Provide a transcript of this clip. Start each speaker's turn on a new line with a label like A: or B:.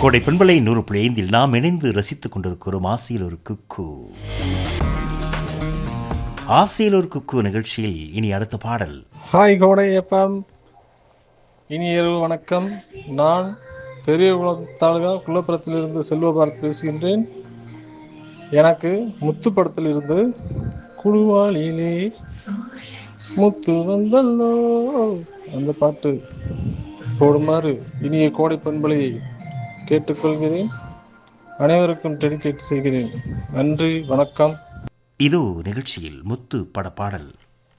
A: கோடை பண்பலை நூறு புள்ளி ஐந்தில் நாம் இணைந்து ரசித்துக் கொண்டிருக்கிறோம் ஆசையில் ஒரு குக்கு ஆசையில் ஒரு குக்கு நிகழ்ச்சியில் இனி அடுத்த பாடல்
B: ஹாய் கோடை எஃப்எம் இனி இரவு வணக்கம் நான் பெரியகுளம் தாலுகா குள்ளப்புறத்திலிருந்து செல்வபாரத் பேசுகின்றேன் எனக்கு முத்து படத்திலிருந்து குழுவாளியிலே முத்து வந்தல்லோ அந்த பாட்டு போடுமாறு இனிய கோடை பண்பலையை கேட்டுக்கொள்கிறேன் அனைவருக்கும் டெடிகேட் செய்கிறேன் நன்றி வணக்கம்
A: இதோ நிகழ்ச்சியில் முத்து பட பாடல்